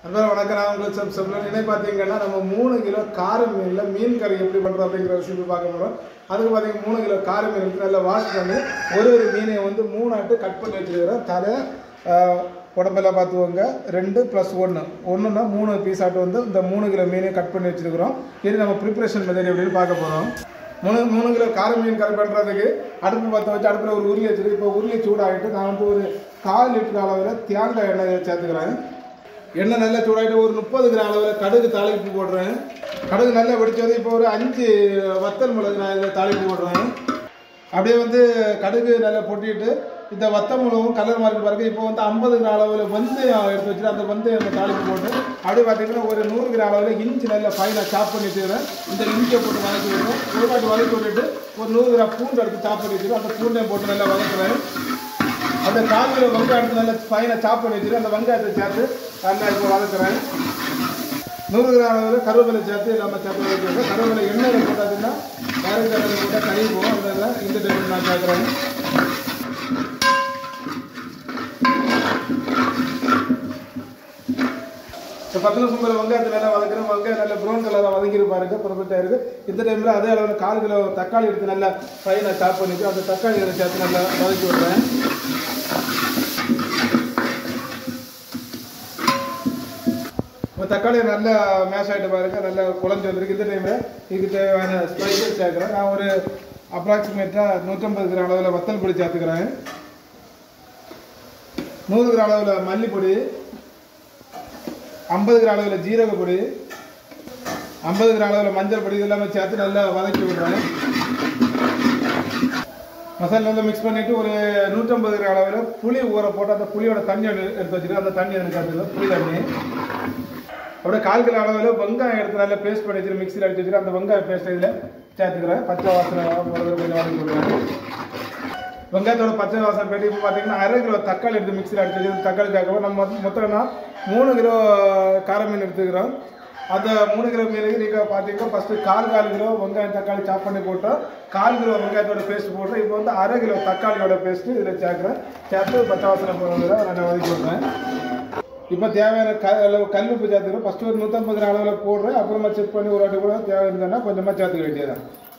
அதான் வணக்கம் நான் உங்களுக்கு சப் சப்ளன் என்ன பார்த்தீங்கன்னா நம்ம மூணு கிலோ கார மீனில் மீன் கறி எப்படி பண்ணுறோம் அப்படிங்கிற ரெசிபி பார்க்க போகிறோம் அதுக்கு பார்த்தீங்கன்னா மூணு கிலோ கார மீன் எடுத்து நல்லா வாஷ் பண்ணி ஒரு ஒரு மீனை வந்து மூணாட்டு கட் பண்ணி வச்சுருக்கிறோம் தலை ஆஹ், உடம்பெல்லாம் பார்த்துக்கோங்க ரெண்டு ப்ளஸ் ஒன்று ஒன்றுனா மூணு பீஸ் ஆட்டு வந்து இந்த மூணு கிலோ மீனை கட் பண்ணி வச்சுருக்கிறோம் இது நம்ம ப்ரிப்பரேஷன் மெத்தட் எப்படின்னு பார்க்க போகிறோம் மூணு மூணு கிலோ கார மீன் கறி பண்ணுறதுக்கு அடுப்பு பற்ற வச்சு அடுப்பில் ஒரு உருளி வச்சுருக்கு இப்போ உருளி சூடாகிட்டு நான் வந்து ஒரு கால் லிட்டர் அளவில் தேங்காய் எண்ணெய் சேர்த்துக்கிறேன் எண்ணெய் நல்லா சூடாகிட்டு ஒரு முப்பது கிராம் அளவில் கடுகு தாளிப்பு போடுறேன் கடுகு நல்லா வெடிச்சது இப்போ ஒரு அஞ்சு வத்தல் மிளகு நான் இதில் தாளிப்பு போடுறேன் அப்படியே வந்து கடுகு நல்லா பொட்டிட்டு இந்த வத்த மிளகும் கலர் மாதிரி பாருங்க இப்போ வந்து ஐம்பது கிராம் அளவில் வெந்தயம் எடுத்து வச்சுட்டு அந்த வெந்தயம் தாளிப்பு போட்டு அப்படியே பார்த்தீங்கன்னா ஒரு நூறு கிராம் அளவில் இஞ்சி நல்லா ஃபைனாக சாப் பண்ணி வச்சுக்கிறேன் இந்த இஞ்சியை போட்டு வதக்கி விடுறேன் ஒரு வாட்டி வதக்கி விட்டுட்டு ஒரு நூறு கிராம் பூண்டு எடுத்து சாப் பண்ணி வச்சுக்கிறேன் அந்த பூண்டையும் போட்டு நல்லா வதக்குறேன் அந்த கால் கிலோ வெங்காயம் எடுத்து நல்லா ஃபைனாக சாப் பண்ணி வச்சுட்டு அந்த வெங்காயத்தை சேர்த்து நல்லா இப்போ வதக்குறேன் நூறு கிராம் அளவில் கருவேப்பிலை சேர்த்து நம்ம சேர்த்து வச்சுருக்கோம் கருவேப்பிலை எண்ணெயில் போட்டாச்சுன்னா டேரக்ட் எண்ணெயில் போட்டால் கறி போகும் அதனால இந்த டைம் நான் சேர்க்குறேன் இப்போ பத்து நிமிஷம் மேலே வெங்காயத்தை நல்லா வதக்குறேன் வெங்காயம் நல்லா ப்ரௌன் கலராக வதங்கிட்டு பாருங்க பர்ஃபெக்டாக இருக்குது இந்த டைமில் அதே அளவில் கால் கிலோ தக்காளி எடுத்து நல்லா ஃபைனாக சாப் பண்ணிட்டு அந்த தக்காளி இதில் சேர்த்து நல்லா வதக்கி விடுறேன் இப்போ தக்காளி நல்லா மேஷ் ஆகிட்டு பாருங்க நல்லா குழஞ்சி வந்திருக்கு இந்த டைமில் இதுக்கு தேவையான ஸ்பைசஸ் சேர்க்குறேன் நான் ஒரு அப்ராக்சிமேட்டாக நூற்றம்பது கிராம் அளவில் வத்தல் பொடி சேர்த்துக்கிறேன் நூறு கிராம் அளவில் மல்லிப்பொடி ஐம்பது கிராம் அளவில் ஜீரக பொடி ஐம்பது கிராம் அளவில் மஞ்சள் பொடி இதெல்லாமே சேர்த்து நல்லா வதக்கி விடுறேன் மசாலா நல்லா மிக்ஸ் பண்ணிவிட்டு ஒரு நூற்றம்பது கிராம் அளவில் புளி ஊற போட்டு அந்த புளியோட தண்ணி ஒன்று எடுத்து வச்சுட்டு அந்த தண்ணி எனக்கு காட்டுது புளி தண்ணி அப்படியே கால் கிலோ அளவில் வெங்காயம் எடுத்து நல்லா பேஸ்ட் பண்ணி வச்சுட்டு மிக்ஸியில் அடிச்சு வச்சுட்டு அந்த வெங்காய பேஸ்ட் இதில் சேர்த்துக்கிறேன் பச்சை வாசனை போடுறது கொஞ்சம் வதக்கி விடுறேன் வெங்காயத்தோட பச்சை வாசனை போயிட்டு இப்போ பார்த்தீங்கன்னா அரை கிலோ தக்காளி எடுத்து மிக்ஸியில் அடிச்சு வச்சு தக்காளி சேர்க்கவும் நம்ம மொத்த- மொத்தம்னா மூணு கிலோ கார மீன் எடுத்துக்கிறோம் அந்த மூணு கிலோ மீனுக்கு நீங்கள் பார்த்தீங்கன்னா ஃபஸ்ட்டு கால் கால் கிலோ வெங்காயம் தக்காளி சாப் பண்ணி போட்டோம் கால் கிலோ வெங்காயத்தோட பேஸ்ட் போட்டோம் இப்போ வந்து அரை கிலோ தக்காளியோட பேஸ்ட்டு இதில் சேர்க்குறேன் சேர்த்து பச்சை வாசனை போடுறதுல நல்லா வதக்கி விடுறேன் இப்போ தேவையான க அளவு கல் உப்பு சேர்த்துக்கிறோம் ஃபஸ்ட்டு ஒரு நூற்றம்பது கிராம் அளவில் போடுறேன் அப்புறமா செக் பண்ணி ஒரு வாட்டி கூட தேவை இருந்ததுன்னா கொஞ்சமாக சேர்த்துக்க வேண்டியதான்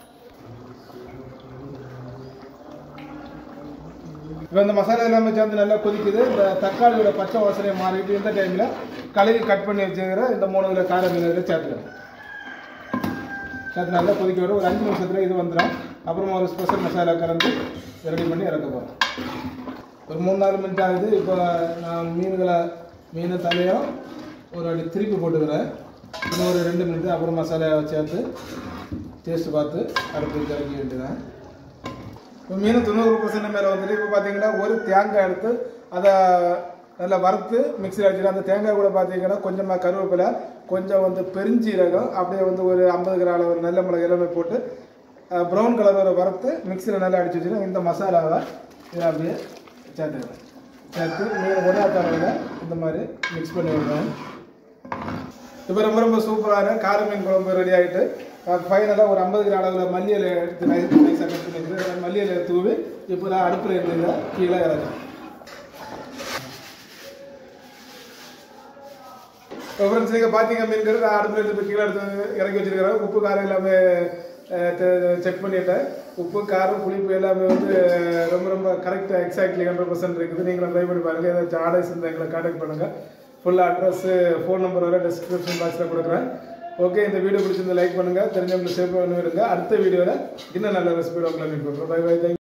இப்போ இந்த மசாலா எல்லாமே சேர்ந்து நல்லா கொதிக்குது இந்த தக்காளியோட பச்சை வாசனையை மாறிட்டு இந்த டைமில் கழுவி கட் பண்ணி வச்சுக்கிற இந்த மூணு கிலோ கார மீன் இதில் சேர்த்துக்கிறேன் சேர்த்து நல்லா கொதிக்க விட ஒரு அஞ்சு நிமிஷத்தில் இது வந்துடும் அப்புறமா ஒரு ஸ்பெஷல் மசாலா கலந்து ரெடி பண்ணி இறக்க போகிறோம் ஒரு மூணு நாலு மினிட் ஆகுது இப்போ நான் மீன்களை மீன் தலையும் ஒரு அடி திருப்பி போட்டுக்கிறேன் இன்னும் ஒரு ரெண்டு மினிட் அப்புறம் மசாலாவை சேர்த்து டேஸ்ட் பார்த்து அடுப்பு இறக்க வேண்டியதான் இப்போ மீன் தொண்ணூறு பர்சன்ட் மேலே வந்துட்டு இப்போ பார்த்தீங்கன்னா ஒரு தேங்காய் எடுத்து அதை நல்லா வறுத்து மிக்சியில் அடிச்சுட்டு அந்த தேங்காய் கூட பார்த்தீங்கன்னா கொஞ்சமாக கருவேப்பிலை கொஞ்சம் வந்து பெருஞ்சீரகம் அப்படியே வந்து ஒரு ஐம்பது கிராம் அளவு நல்ல மிளகு எல்லாமே போட்டு ப்ரௌன் கலர் வர வறுத்து மிக்சியில் நல்லா அடிச்சு வச்சுட்டு இந்த மசாலாவை இதை அப்படியே சேர்த்துக்கிறேன் சேர்த்து மீன் ஒரே அளவில் இந்த மாதிரி மிக்ஸ் பண்ணி விடுறேன் இப்போ ரொம்ப ரொம்ப சூப்பரான கார மீன் குழம்பு ரெடி ஆகிட்டு ஃபைனலாக ஒரு ஐம்பது கிராம் அளவில் மல்லி இலை எடுத்து நைஸ் நைஸாக கட் பண்ணி வச்சுட்டு மல்லி இலையை தூவி இப்போ நான் அடுப்பில் இருந்தது கீழே இறக்குறேன் இப்போ ஃப்ரெண்ட்ஸ் நீங்கள் பார்த்தீங்க மீன்கிறது நான் அடுப்பில் இருந்து இப்போ கீழே எடுத்து இறக்கி வச்சிருக்கிறேன் உப்பு காரம் எல்லாமே செக் பண்ணிட்டேன் உப்பு காரம் புளிப்பு எல்லாமே வந்து ரொம்ப ரொம்ப கரெக்டாக எக்ஸாக்ட்லி ஹண்ட்ரட் பர்சன்ட் இருக்குது நீங்களும் ட்ரை பண்ணி பாருங்கள் ஏதாச்சும் ஆர்டர்ஸ் இருந்தால் எங்களை கான்டாக்ட் பண்ணுங்கள் ஃபுல் அட்ரஸ் ஃபோன் நம்பர் வர டிஸ்கிரிப்ஷன் பாக்ஸில் கொடுக்குறேன் ஓகே இந்த வீடியோ பிடிச்சிருந்தா லைக் பண்ணுங்கள் தெரிஞ்சவங்களுக்கு ஷேர் பண்ணி விடுங்க அடுத்த வீடியோவில் இன்னும் நல்ல ரெசிபியோட உங்களை மீட் பண்ணுறோம் பை பை தேங்க்